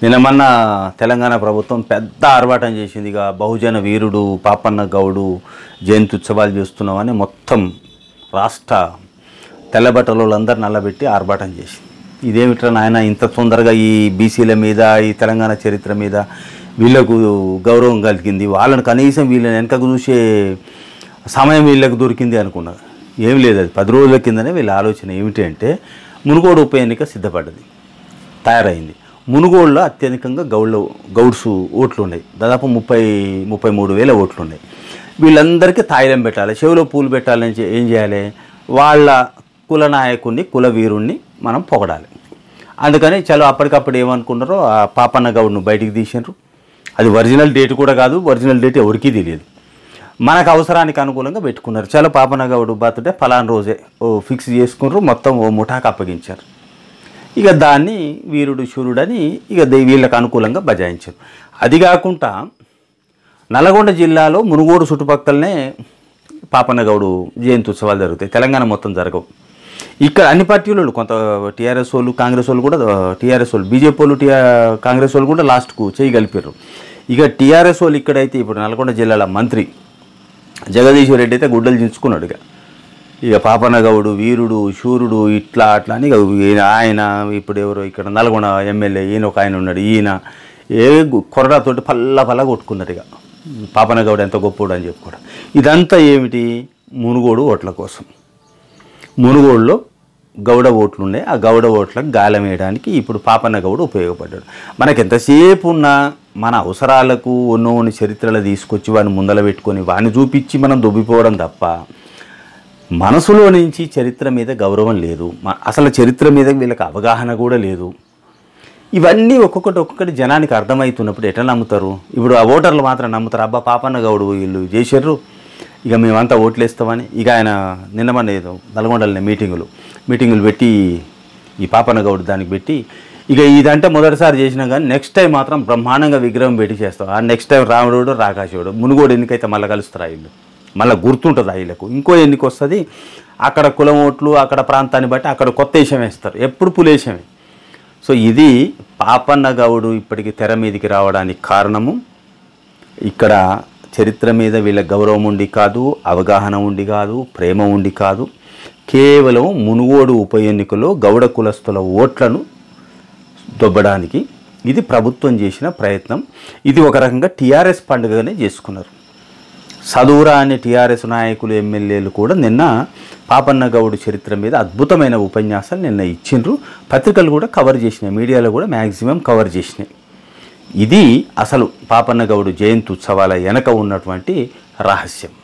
నిన్న మొన్న తెలంగాణ ప్రభుత్వం పెద్ద ఆర్భాటం చేసింది ఇక బహుజన వీరుడు పాపన్న గౌడు జయంతి ఉత్సవాలు చేస్తున్నామని మొత్తం రాష్ట్ర తెల్లబట్టలు అందరు నల్లబెట్టి ఆర్భాటం చేసింది ఇదేమిట్రా నాయన ఇంత తొందరగా ఈ బీసీల మీద ఈ తెలంగాణ చరిత్ర మీద వీళ్ళకు గౌరవం కలిగింది వాళ్ళని కనీసం వీళ్ళని వెనకకు చూసే సమయం వీళ్ళకి దొరికింది అనుకున్నారు ఏం లేదు అది పది రోజుల కిందనే వీళ్ళ ఆలోచన ఏమిటి అంటే మునుగోడు ఉప ఎన్నిక సిద్ధపడ్డది తయారైంది మునుగోడులో అత్యధికంగా గౌడ్ల గౌడ్స్ ఓట్లు ఉన్నాయి దాదాపు ముప్పై ముప్పై మూడు వేల ఓట్లు ఉన్నాయి వీళ్ళందరికీ తాయిలం పెట్టాలి చెవిలో పూలు పెట్టాలని చే- ఏం చేయాలి వాళ్ళ కుల నాయకుడిని కుల వీరుణ్ణి మనం పొగడాలి అందుకని చలో అప్పటికప్పుడు ఏమనుకున్నారో ఆ పాపన్న గౌడ్ను బయటికి తీసినారు అది ఒరిజినల్ డేట్ కూడా కాదు ఒరిజినల్ డేట్ ఎవరికీ తెలియదు మనకు అవసరానికి అనుకూలంగా పెట్టుకున్నారు చాలా పాపన్న గౌడు బర్త్డే ఫలానా రోజే ఓ ఫిక్స్ చేసుకున్నారు మొత్తం ఓ ముఠాకు అప్పగించారు ఇక దాన్ని వీరుడు శూరుడని ఇక దే- వీళ్ళకి అనుకూలంగా బజాయించారు అది కాకుండా నల్గొండ జిల్లాలో మునుగోడు చుట్టుపక్కలనే పాపన్నగౌడు జయంతి ఉత్సవాలు జరుగుతాయి తెలంగాణ మొత్తం జరగవు ఇక్కడ అన్ని పార్టీలు కొంత టీఆర్ఎస్ వాళ్ళు కాంగ్రెస్ వాళ్ళు కూడా టీఆర్ఎస్ వాళ్ళు బీజేపీ వాళ్ళు టీఆర్ కాంగ్రెస్ వాళ్ళు కూడా లాస్ట్కు చేయగలిపారు ఇక టీఆర్ఎస్ వాళ్ళు ఇక్కడైతే ఇప్పుడు నల్గొండ జిల్లాల మంత్రి జగదీశ్వర్ రెడ్డి అయితే గుడ్డలు చించుకున్నాడు ఇక ఇక పాపన్న గౌడు వీరుడు శూరుడు ఇట్లా అట్లా అని ఇక ఈయన ఆయన ఇప్పుడు ఎవరు ఇక్కడ నల్గొండ ఎమ్మెల్యే ఈయన ఒక ఆయన ఉన్నాడు ఈయన ఏ గు- కొరడాతోటి పల్ల పల్ల కొట్టుకున్నారు ఇక పాపన్న గౌడు ఎంత గొప్పోడు అని చెప్పుకోవడం ఇదంతా ఏమిటి మునుగోడు ఓట్ల కోసం మునుగోడులో గౌడ ఓట్లు ఉన్నాయి ఆ గౌడ ఓట్లకు గాలం వేయడానికి ఇప్పుడు పాపన్న గౌడు ఉపయోగపడ్డాడు మనకి ఎంతసేపు ఉన్నా మన అవసరాలకు ఉన్నోని చరిత్రలు తీసుకొచ్చి వాడిని ముందల పెట్టుకొని వాడిని చూపించి మనం దొబ్బిపోవడం తప్ప మనసులో నుంచి చరిత్ర మీద గౌరవం లేదు మ- అసలు చరిత్ర మీద వీళ్ళకి అవగాహన కూడా లేదు ఇవన్నీ ఒక్కొక్కటి ఒక్కొక్కటి జనానికి అర్థమవుతున్నప్పుడు ఎట్లా నమ్ముతారు ఇప్పుడు ఆ ఓటర్లు మాత్రం నమ్ముతారు అబ్బా పాపన్న గౌడు వీళ్ళు చేశారు ఇక మేమంతా ఓట్లేస్తామని ఇక ఆయన నిన్న మన ఏదో నల్గొండలనే మీటింగులు మీటింగులు పెట్టి ఈ పాపన్న గౌడు దానికి పెట్టి ఇక ఇదంటే మొదటిసారి చేసినా కానీ నెక్స్ట్ టైం మాత్రం బ్రహ్మాండంగా విగ్రహం పెట్టి చేస్తాం ఆ నెక్స్ట్ టైం రాముడు రాకాశివుడు మునుగోడు ఎన్నికైతే మళ్ళీ కలుస్తారు వీళ్ళు మళ్ళీ గుర్తుంటుంది ఆ వీళ్ళకు ఇంకో ఎన్నిక వస్తుంది అక్కడ కులం ఓట్లు అక్కడ ప్రాంతాన్ని బట్టి అక్కడ కొత్త వేషం వేస్తారు ఎప్పుడు పులేషమే సో ఇది పాపన్న గౌడు ఇప్పటికి తెర మీదకి రావడానికి కారణము ఇక్కడ చరిత్ర మీద వీళ్ళ గౌరవం ఉండి కాదు అవగాహన ఉండి కాదు ప్రేమ ఉండి కాదు కేవలం మునుగోడు ఉప ఎన్నికలో గౌడ కులస్తుల ఓట్లను దొబ్బడానికి ఇది ప్రభుత్వం చేసిన ప్రయత్నం ఇది ఒక రకంగా టీఆర్ఎస్ పండుగగానే చేసుకున్నారు సదూరా అనే టీఆర్ఎస్ నాయకులు ఎమ్మెల్యేలు కూడా నిన్న పాపన్న గౌడ్ చరిత్ర మీద అద్భుతమైన ఉపన్యాసాలు నిన్న ఇచ్చిండ్రు పత్రికలు కూడా కవర్ చేసినాయి మీడియాలో కూడా మ్యాక్సిమం కవర్ చేసినాయి ఇది అసలు పాపన్న గౌడు జయంతి ఉత్సవాల వెనక ఉన్నటువంటి రహస్యం